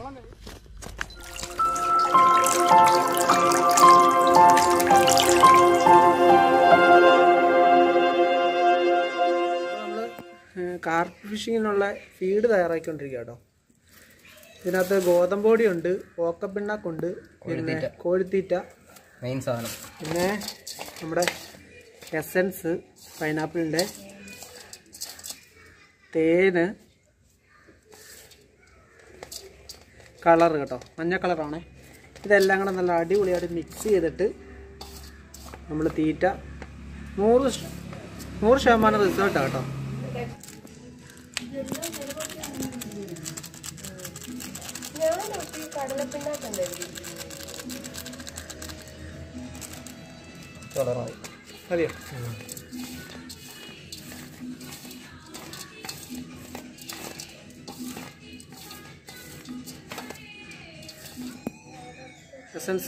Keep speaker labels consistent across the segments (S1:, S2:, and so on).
S1: നമ്മൾ carp ഫിഷിങ്ങിനുള്ള feed തയ്യാറാക്കിക്കൊണ്ടിരിക്കുക കേട്ടോ ഇതിനകത്ത് ഗോതമ്പൊടിയുണ്ട് ഓക്കപ്പിണ്ണാക്കുണ്ട് പിന്നെ കോഴിത്തീറ്റ
S2: മെയിൻ സാധനം
S1: പിന്നെ നമ്മുടെ എസൻസ് പൈനാപ്പിളിൻ്റെ തേന് കളർ കേട്ടോ മഞ്ഞ കളറാണ് ഇതെല്ലാം കൂടെ നല്ല അടിപൊളിയായിട്ട് മിക്സ് ചെയ്തിട്ട് നമ്മൾ തീറ്റ നൂറ് ശ- നൂറ് ശതമാനം റിസൾട്ടാണ് കേട്ടോ
S2: കളറായി
S1: മതിയോ എസൻസ്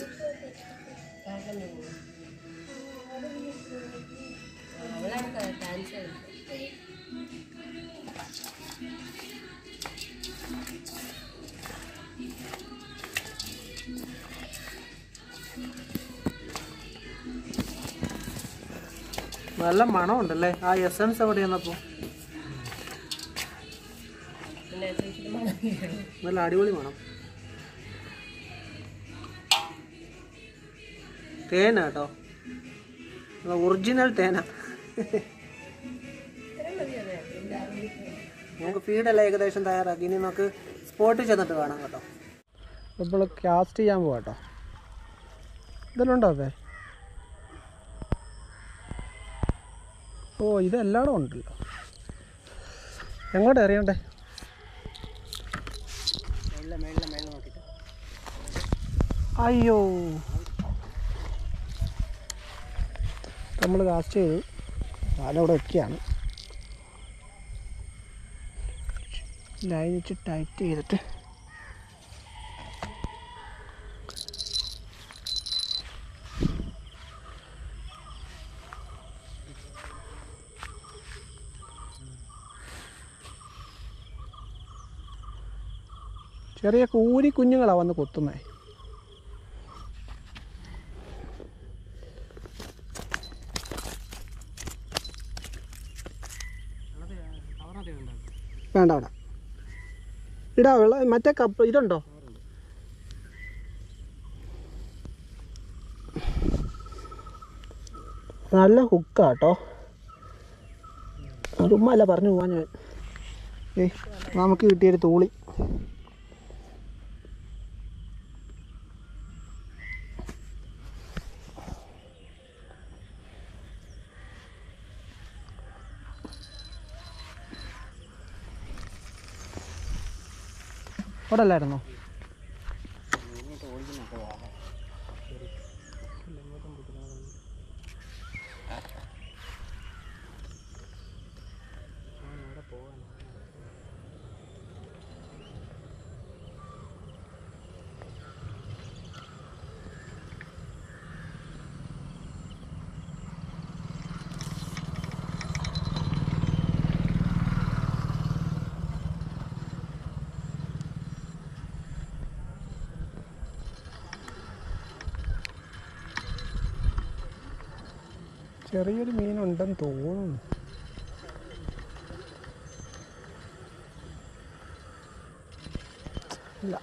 S1: നല്ല മണമുണ്ടല്ലേ ആ എസൻസ് എവിടെ ചെന്നപ്പോൾ നല്ല അടിപൊളി മണം തേന കേട്ടോ ഒറിജിനൽ തേന നമുക്ക് ഫീഡെല്ലാം ഏകദേശം തയ്യാറാക്കി ഇനി നമുക്ക് സ്പോട്ടിൽ ചെന്നിട്ട് കാണാം കേട്ടോ ഇപ്പോൾ കാസ്റ്റ് ചെയ്യാൻ പോവാം കേട്ടോ ഇതെല്ലാം ഉണ്ടോ അതെ ഓ ഇതെല്ലാടും ഉണ്ടല്ലോ എങ്ങോട്ട് എറിയണ്ടേ അയ്യോ നമ്മൾ കാസ്റ്റ് ചെയ്തു വല അവിടെ വെക്കുകയാണ് ലൈൻ വെച്ച് ടൈറ്റ് ചെയ്തിട്ട് ചെറിയ കൂരി കുഞ്ഞുങ്ങളാണ് വന്ന് കൊത്തുന്നത് വേണ്ട വേണ്ട ഇടാ വെള്ള മറ്റേ കപ്പ് ഇതുണ്ടോ നല്ല ഹുക്കാട്ടോ അതുമ്മല്ല പറഞ്ഞു പോവാൻ ഞാൻ ഏയ് നമുക്ക് കിട്ടിയൊരു തൂളി അവിടെ അല്ലായിരുന്നോ ചെറിയൊരു മീനുണ്ടെന്ന് തോന്നുന്നു ഇല്ല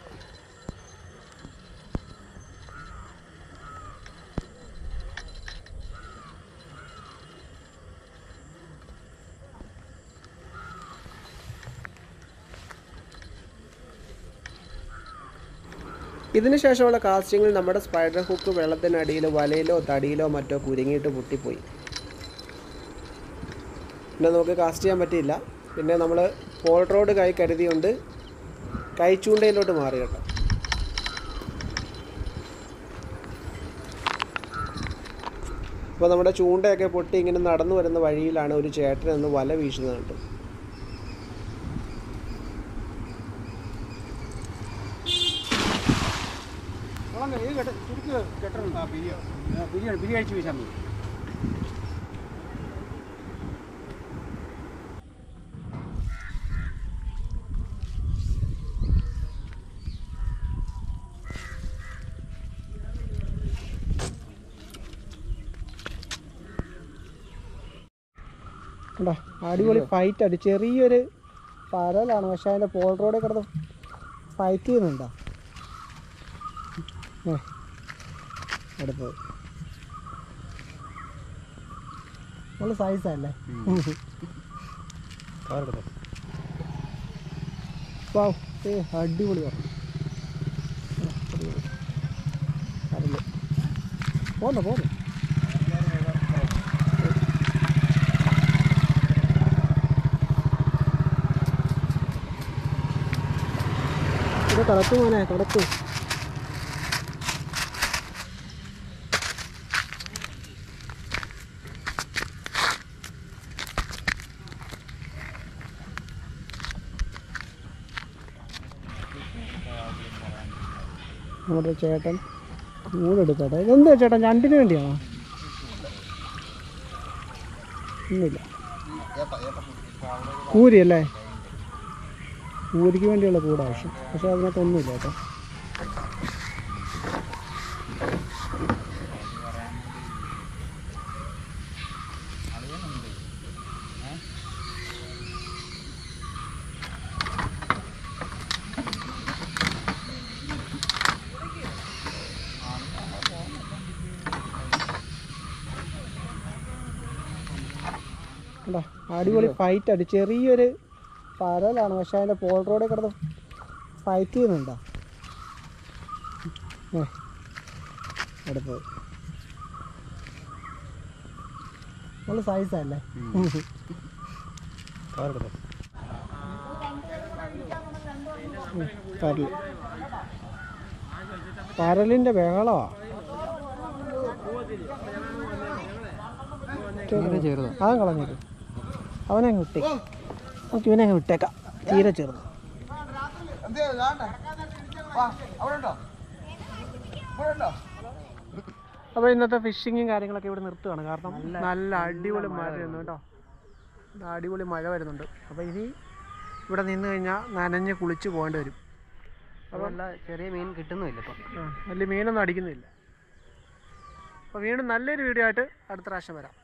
S1: ഇതിന് ശേഷമുള്ള കാസ്റ്റിങ്ങിൽ നമ്മുടെ സ്പൈഡർ ഹുക്ക് വെള്ളത്തിനടിയിലോ വലയിലോ തടിയിലോ മറ്റോ കുരുങ്ങിയിട്ട് പൊട്ടിപ്പോയി പിന്നെ നമുക്ക് കാസ്റ്റ് ചെയ്യാൻ പറ്റിയില്ല പിന്നെ നമ്മൾ പോൾ റോഡ് കൈ കരുതിയുകൊണ്ട് കൈ ചൂണ്ടയിലോട്ട് മാറി കേട്ടോ അപ്പോൾ നമ്മുടെ ചൂണ്ടയൊക്കെ പൊട്ടി ഇങ്ങനെ നടന്നു വരുന്ന വഴിയിലാണ് ഒരു ചേട്ടൻ ഒന്ന് വല വീശുന്നത് കണ്ടു
S3: ബിരിയാണി വീശാൻ മതി
S1: കണ്ടോ അടിപൊളി ഫൈറ്റ് അടി ചെറിയൊരു പരലാണ് പക്ഷെ അതിൻ്റെ പോൾ റോഡിൽ കിടന്ന് ഫൈറ്റ് ചെയ്യുന്നുണ്ടോ ഏ അടുത്തത് നല്ല സൈസല്ലേ വാ ഏ അടിപൊളി പറഞ്ഞു അറിയില്ല പോന്നു പോന്നു ഇത് കടത്തു മോനെ കടത്തു നമ്മുടെ ചേട്ടൻ നൂലെടുക്കട്ടെ ഇതെന്താ ചേട്ടൻ രണ്ടിന് വേണ്ടിയാണോ ഒന്നുമില്ല കൂരി അല്ലേ കൂരിക്ക് വേണ്ടിയുള്ള കൂട് ആവശ്യം പക്ഷെ അതിനകത്ത് ഒന്നുമില്ല കേട്ടോ കണ്ടോ അടിപൊളി ഫൈറ്റ് അടി ചെറിയൊരു പരലാണ് പക്ഷെ അതിൻ്റെ പോൾ റോഡിൽ കിടന്ന് ഫൈറ്റ് ചെയ്യുന്നുണ്ടോ ഏ അടുത്തത് നല്ല സൈസല്ലേ പരൽ പരലിൻ്റെ ബഹളമാ
S2: ചെറുതാ
S1: അവൻ കളഞ്ഞേക്ക് അവനെ അങ്ങ് വിട്ടേ നമുക്ക് ഇവനെ അങ്ങ് വിട്ടേക്കാം തീരെ ചെറുത് അപ്പോൾ ഇന്നത്തെ ഫിഷിങ്ങും കാര്യങ്ങളൊക്കെ ഇവിടെ നിർത്തുകയാണ് കാരണം നല്ല അടിപൊളി മഴ വരുന്നു കേട്ടോ അടിപൊളി മഴ വരുന്നുണ്ട് അപ്പോൾ ഇനി ഇവിടെ നിന്ന് കഴിഞ്ഞാൽ നനഞ്ഞ് കുളിച്ച് പോകേണ്ടി വരും
S2: അപ്പോൾ നല്ല ചെറിയ മീൻ കിട്ടുന്നുമില്ല ഇപ്പം
S1: ആ വലിയ മീനൊന്നും അടിക്കുന്നില്ല അപ്പോൾ വീണ്ടും നല്ലൊരു വീഡിയോ ആയിട്ട് അടുത്ത പ്രാവശ്യം വരാം